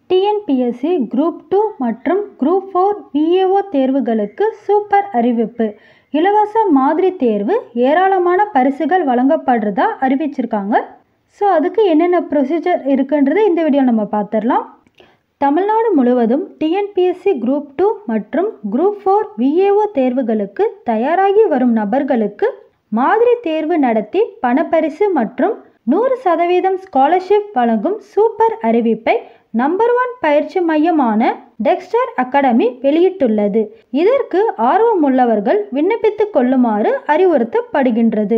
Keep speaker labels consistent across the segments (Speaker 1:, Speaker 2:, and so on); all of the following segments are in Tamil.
Speaker 1: டிஎன்பிஎஸ்சி குரூப் டூ மற்றும் குரூப் ஃபோர் விஏஓ தேர்வுகளுக்கு சூப்பர் அறிவிப்பு இலவச மாதிரி தேர்வு ஏராளமான பரிசுகள் வழங்கப்படுறதா அறிவிச்சிருக்காங்க ஸோ அதுக்கு என்னென்ன ப்ரொசீஜர் இருக்குன்றது இந்த வீடியோ நம்ம பார்த்துடலாம் தமிழ்நாடு முழுவதும் டிஎன்பிஎஸ்சி குரூப் டூ மற்றும் குரூப் ஃபோர் விஏஓ தேர்வுகளுக்கு தயாராகி வரும் நபர்களுக்கு மாதிரி தேர்வு நடத்தி பணப்பரிசு மற்றும் நூறு சதவீதம் ஸ்காலர்ஷிப் வழங்கும் சூப்பர் அறிவிப்பை நம்பர் ஒன் பயிற்சி மையமான டெக்ஸ்டர் அகாடமி வெளியிட்டுள்ளது இதற்கு ஆர்வமுள்ளவர்கள் விண்ணப்பித்துக் கொள்ளுமாறு அறிவுறுத்தப்படுகின்றது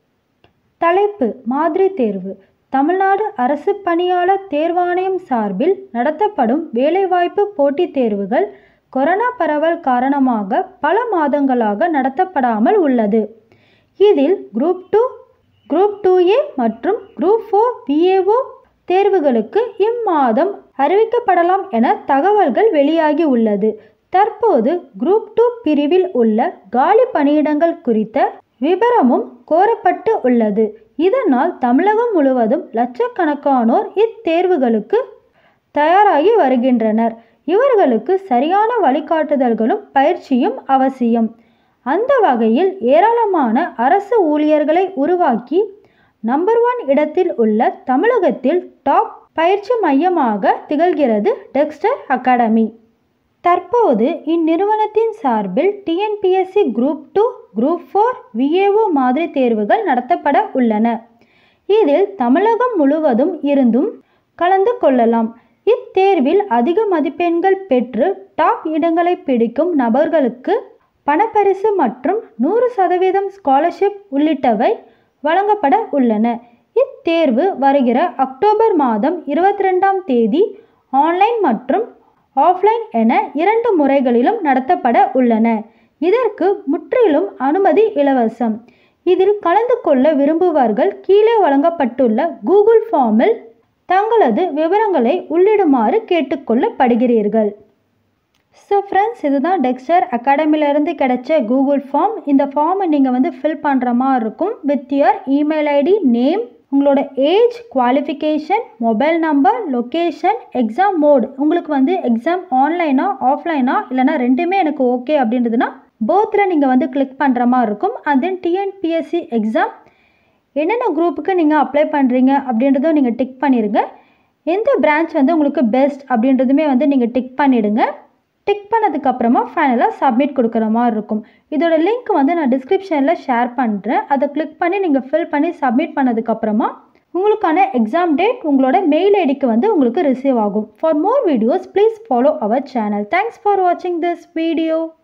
Speaker 1: தலைப்பு மாதிரி தேர்வு தமிழ்நாடு அரசு பணியாளர் தேர்வாணையம் சார்பில் நடத்தப்படும் வேலைவாய்ப்பு போட்டித் தேர்வுகள் கொரோனா பரவல் காரணமாக பல மாதங்களாக நடத்தப்படாமல் உள்ளது இதில் group two group two A மற்றும் குரூப் ஃபோர் பிஏஓ தேர்வுகளுக்கு இம்மாதம் அறிவிக்கப்படலாம் என தகவல்கள் வெளியாகி உள்ளது தற்போது குரூப் டூ பிரிவில் உள்ள காலி பணியிடங்கள் குறித்த விவரமும் கோரப்பட்டு உள்ளது இதனால் தமிழகம் முழுவதும் லட்சக்கணக்கானோர் இத்தேர்வுகளுக்கு தயாராகி வருகின்றனர் இவர்களுக்கு சரியான வழிகாட்டுதல்களும் பயிற்சியும் அவசியம் அந்த வகையில் ஏராளமான அரசு ஊழியர்களை உருவாக்கி நம்பர் ஒன் இடத்தில் உள்ள தமிழகத்தில் டாப் பயிற்சி மையமாக திகழ்கிறது டெக்ஸ்டர் அகாடமி தற்போது இந்நிறுவனத்தின் சார்பில் TNPSC group two group four VAO மாதிரி தேர்வுகள் நடத்தப்பட உள்ளன இதில் தமிழகம் முழுவதும் இருந்தும் கலந்து கொள்ளலாம் இத்தேர்வில் அதிக மதிப்பெண்கள் பெற்று டாப் இடங்களை பிடிக்கும் நபர்களுக்கு பணப்பரிசு மற்றும் நூறு சதவீதம் ஸ்காலர்ஷிப் உள்ளிட்டவை வழங்கப்பட உள்ளன இத்தேர்வு வருகிற அக்டோபர் மாதம் இருபத்தி ரெண்டாம் தேதி ஆன்லைன் மற்றும் ஆஃப்லைன் என இரண்டு முறைகளிலும் நடத்தப்பட உள்ளன இதற்கு முற்றிலும் அனுமதி இலவசம் இதில் கலந்து கொள்ள விரும்புபவர்கள் கீழே வழங்கப்பட்டுள்ள கூகுள் ஃபார்மில் தங்களது விவரங்களை உள்ளிடுமாறு கேட்டுக்கொள்ளப்படுகிறீர்கள் ஸோ ஃப்ரெண்ட்ஸ் இதுதான் டெக்ஸ்டர் அகாடமிலேருந்து கிடைச்ச கூகுள் ஃபார்ம் இந்த ஃபார்மை நீங்கள் வந்து ஃபில் பண்ணுற மாதிரி இருக்கும் with your email ID name உங்களோட age qualification mobile number location exam mode உங்களுக்கு வந்து எக்ஸாம் ஆன்லைனா ஆஃப்லைனா இல்லைனா ரெண்டுமே எனக்கு ஓகே அப்படின்றதுனா போத்தில் நீங்கள் வந்து கிளிக் பண்ணுற மாதிரி இருக்கும் அண்ட் தென் டிஎன்பிஎஸ்சி எக்ஸாம் என்னென்ன குரூப்புக்கு நீங்கள் அப்ளை பண்ணுறீங்க அப்படின்றதும் நீங்கள் டிக் பண்ணிடுங்க எந்த பிரான்ச் வந்து உங்களுக்கு பெஸ்ட் அப்படின்றதுமே வந்து நீங்கள் டிக் பண்ணிவிடுங்க டிக் பண்ணதுக்கப்புறமா ஃபைனலாக சப்மிட் கொடுக்குற மாதிரி இருக்கும் இதோட லிங்க் வந்து நான் டிஸ்கிரிப்ஷனில் ஷேர் பண்ணுறேன் அதை கிளிக் பண்ணி நீங்கள் ஃபில் பண்ணி சப்மிட் பண்ணதுக்கப்புறமா உங்களுக்கான எக்ஸாம் டேட் உங்களோட மெயில் ஐடிக்கு வந்து உங்களுக்கு ரிசீவ் ஆகும் for more videos please follow our channel thanks for வாட்சிங் திஸ் வீடியோ